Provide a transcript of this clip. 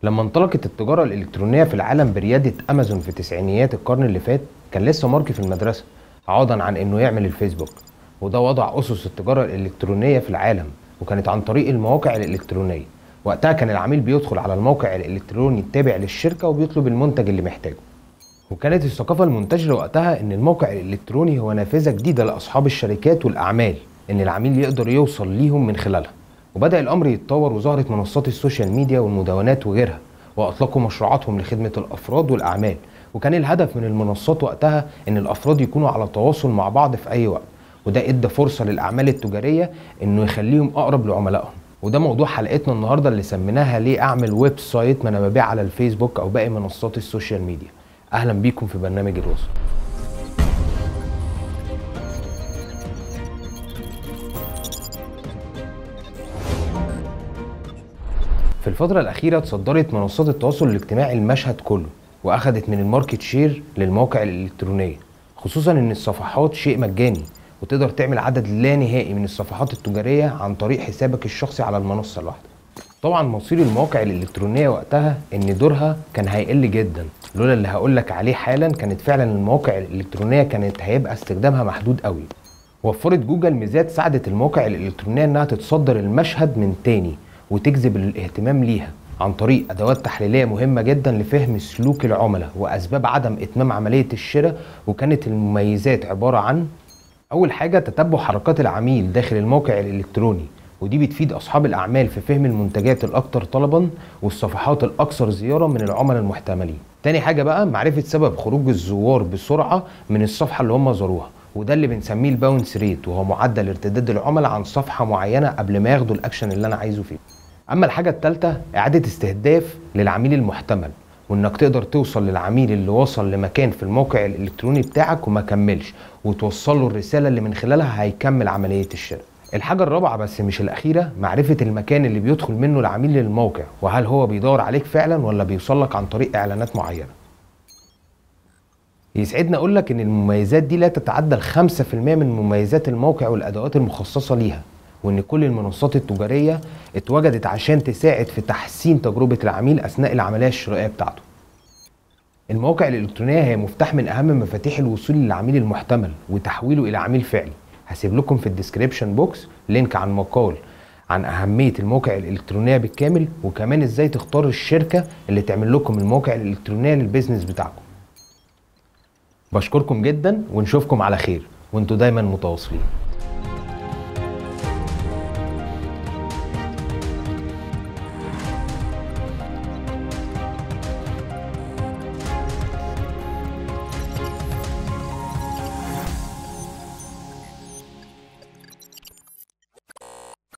لما انطلقت التجارة الإلكترونية في العالم بريادة أمازون في تسعينيات القرن اللي فات كان لسه مارك في المدرسة عوضا عن إنه يعمل الفيسبوك وده وضع أسس التجارة الإلكترونية في العالم وكانت عن طريق المواقع الإلكترونية وقتها كان العميل بيدخل على الموقع الإلكتروني التابع للشركة وبيطلب المنتج اللي محتاجه وكانت الثقافة المنتشرة وقتها إن الموقع الإلكتروني هو نافذة جديدة لأصحاب الشركات والأعمال إن العميل يقدر يوصل ليهم من خلالها وبدأ الأمر يتطور وظهرت منصات السوشيال ميديا والمدونات وغيرها وأطلقوا مشروعاتهم لخدمة الأفراد والأعمال وكان الهدف من المنصات وقتها إن الأفراد يكونوا على تواصل مع بعض في أي وقت وده ادى فرصة للأعمال التجارية إنه يخليهم أقرب لعملائهم وده موضوع حلقتنا النهارده اللي سميناها ليه اعمل ويب سايت ما انا ببيع على الفيسبوك او باقي منصات السوشيال ميديا اهلا بيكم في برنامج الوصول في الفترة الأخيرة تصدرت منصات التواصل الاجتماعي المشهد كله وأخدت من الماركت شير للمواقع الإلكترونية خصوصا إن الصفحات شيء مجاني وتقدر تعمل عدد لا نهائي من الصفحات التجارية عن طريق حسابك الشخصي على المنصة الواحدة طبعا مصير المواقع الإلكترونية وقتها إن دورها كان هيقل جدا لولا اللي هقولك عليه حالا كانت فعلا المواقع الإلكترونية كانت هيبقى استخدامها محدود قوي وفرت جوجل ميزات ساعدت المواقع الإلكترونية إنها تتصدر المشهد من تاني وتجذب الاهتمام ليها عن طريق ادوات تحليليه مهمه جدا لفهم سلوك العملاء واسباب عدم اتمام عمليه الشراء وكانت المميزات عباره عن اول حاجه تتبع حركات العميل داخل الموقع الالكتروني ودي بتفيد اصحاب الاعمال في فهم المنتجات الاكثر طلبا والصفحات الاكثر زياره من العملاء المحتملين تاني حاجه بقى معرفه سبب خروج الزوار بسرعه من الصفحه اللي هم زاروها وده اللي بنسميه الباونس ريت وهو معدل ارتداد العملاء عن صفحه معينه قبل ما ياخدوا الاكشن اللي انا عايزه فيه اما الحاجه الثالثه اعاده استهداف للعميل المحتمل وانك تقدر توصل للعميل اللي وصل لمكان في الموقع الالكتروني بتاعك وما كملش وتوصل له الرساله اللي من خلالها هيكمل عمليه الشراء الحاجة الرابعة بس مش الأخيرة معرفة المكان اللي بيدخل منه العميل للموقع وهل هو بيدور عليك فعلا ولا بيوصل لك عن طريق إعلانات معينة يسعدني أقول لك إن المميزات دي لا تتعدى ال 5% من مميزات الموقع والأدوات المخصصة ليها وان كل المنصات التجاريه اتوجدت عشان تساعد في تحسين تجربه العميل اثناء العمليه الشرائيه بتاعته المواقع الالكترونيه هي مفتاح من اهم مفاتيح الوصول للعميل المحتمل وتحويله الى عميل فعلي هسيب لكم في الديسكريبشن بوكس لينك عن مقال عن اهميه المواقع الالكترونيه بالكامل وكمان ازاي تختاروا الشركه اللي تعمل لكم المواقع الالكترونيه للبيزنس بتاعكم بشكركم جدا ونشوفكم على خير وانتوا دايما متواصلين